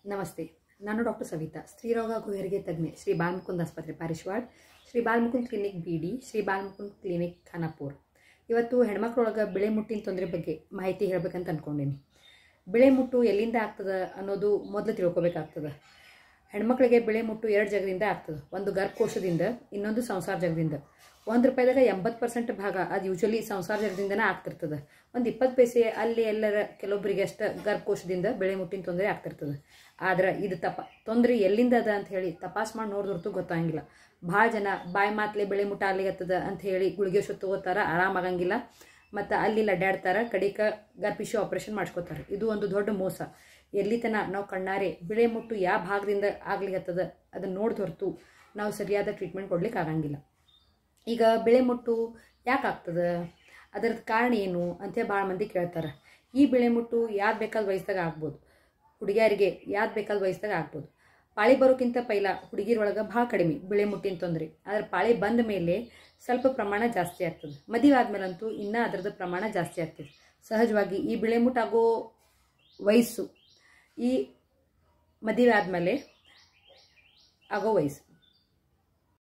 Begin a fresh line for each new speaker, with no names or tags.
ನಮಸ್ತೆ ನಾನು ಡಾಕ್ಟರ್ ಸವಿತಾ ಸ್ತ್ರೀರೋಗ ಹಾಗೂ ಹೆರಿಗೆ ತಜ್ಞೆ ಶ್ರೀ ಬಾಲ್ಮುಕುಂದ್ ಆಸ್ಪತ್ರೆ Parishwad Shri Balmukund clinic B D Shri Balmukund clinic Khanapur ಇವತ್ತು ಹೆಣ್ಮಕ್ಳೊಳಗೆ ಬಿಳೆ ಮುಟ್ಟಿನ ತೊಂದರೆ ಬಗ್ಗೆ ಮಾಹಿತಿ ಹೇಳ್ಬೇಕಂತ ಅಂದ್ಕೊಂಡೀನಿ ಬಿಳೆ ಮುಟ್ಟು ಎಲ್ಲಿಂದ ಆಗ್ತದೆ ಅನ್ನೋದು ಮೊದಲು ತಿಳ್ಕೊಬೇಕಾಗ್ತದೆ ಹೆಣ್ಮಕ್ಳಿಗೆ ಬಿಳೆ ಮುಟ್ಟು ಎರಡು ಜಾಗದಿಂದ ಆಗ್ತದೆ ಒಂದು ಗರ್ಭಕೋಶದಿಂದ ಇನ್ನೊಂದು ಸಂಸಾರ ಜಾಗದಿಂದ ಒಂದು ರೂಪಾಯಿದಾಗ ಎಂಬತ್ತು ಪರ್ಸೆಂಟ್ ಭಾಗ ಅದು ಯೂಶ್ವಲಿ ಸಂಸಾರ ಜಾಗದಿಂದನೇ ಆಗ್ತಿರ್ತದೆ ಒಂದು ಇಪ್ಪತ್ತು ಪೈಸೆ ಅಲ್ಲಿ ಎಲ್ಲರ ಕೆಲವೊಬ್ಬರಿಗೆ ಅಷ್ಟು ಗರ್ಭಕೋಶದಿಂದ ಬೆಳೆ ಮುಟ್ಟಿನ ತೊಂದರೆ ಆಗ್ತಿರ್ತದೆ ಆದ್ರೆ ಇದು ತಪ ತೊಂದರೆ ಎಲ್ಲಿಂದ ಅದ ಅಂತ ಹೇಳಿ ತಪಾಸ್ ಮಾಡಿ ನೋಡಿದ್ರತು ಗೊತ್ತಾಗಿಲ್ಲ ಭಾಳ ಜನ ಬಾಯಿ ಮಾತ್ಲೆ ಬೆಳೆ ಮುಟ್ಟ ಆಗ್ಲಿಗತ್ತದ ಅಂತ ಹೇಳಿ ಗುಳಿಗೆ ಸುತ್ತ ತಗೋತಾರ ಆರಾಮಾಗಂಗಿಲ್ಲ ಮತ್ತು ಅಲ್ಲಿ ಅಡ್ಡಾಡ್ತಾರ ಕಡಿಕ ಗರ್ಭಿಷಿ ಆಪ್ರೇಷನ್ ಮಾಡಿಸ್ಕೋತಾರೆ ಇದು ಒಂದು ದೊಡ್ಡ ಮೋಸ ಎಲ್ಲಿ ತನ ನಾವು ಕಣ್ಣಾರೆ ಬಿಳೆ ಮುಟ್ಟು ಯಾವ ಭಾಗದಿಂದ ಆಗ್ಲಿಗತ್ತದ ಅದನ್ನು ನೋಡ್ದು ಹೊರತು ನಾವು ಸರಿಯಾದ ಟ್ರೀಟ್ಮೆಂಟ್ ಕೊಡ್ಲಿಕ್ಕೆ ಆಗಂಗಿಲ್ಲ ಈಗ ಬಿಳೆ ಮುಟ್ಟು ಯಾಕೆ ಆಗ್ತದೆ ಅದರದ್ದು ಕಾರಣ ಏನು ಅಂತ ಭಾಳ ಮಂದಿ ಕೇಳ್ತಾರೆ ಈ ಬಿಳೆ ಮುಟ್ಟು ಯಾವ್ದು ಬೇಕಾದ ವಯಸ್ಸಾಗ ಆಗ್ಬೋದು ಹುಡುಗಿಯರಿಗೆ ಯಾವ್ದು ಬೇಕಾದ ವಯಸ್ಸಾಗ ಆಗ್ಬೋದು ಪಾಳಿ ಬರೋಕ್ಕಿಂತ ಪೈಲ ಹುಡುಗಿರೊಳಗೆ ಭಾಳ ಕಡಿಮೆ ಬಿಳೆ ಮುಟ್ಟಿನ ತೊಂದರೆ ಆದ್ರೆ ಪಾಳಿ ಬಂದ ಮೇಲೆ ಸ್ವಲ್ಪ ಪ್ರಮಾಣ ಜಾಸ್ತಿ ಆಗ್ತದೆ ಮದುವೆ ಆದ್ಮೇಲಂತೂ ಇನ್ನೂ ಅದರದ್ದು ಪ್ರಮಾಣ ಜಾಸ್ತಿ ಆಗ್ತದೆ ಸಹಜವಾಗಿ ಈ ಬಿಳೆ ಮುಟ್ಟು ಆಗೋ ವಯಸ್ಸು ಈ ಮದುವೆ ಆದಮೇಲೆ ಆಗೋ ವಯಸ್ಸು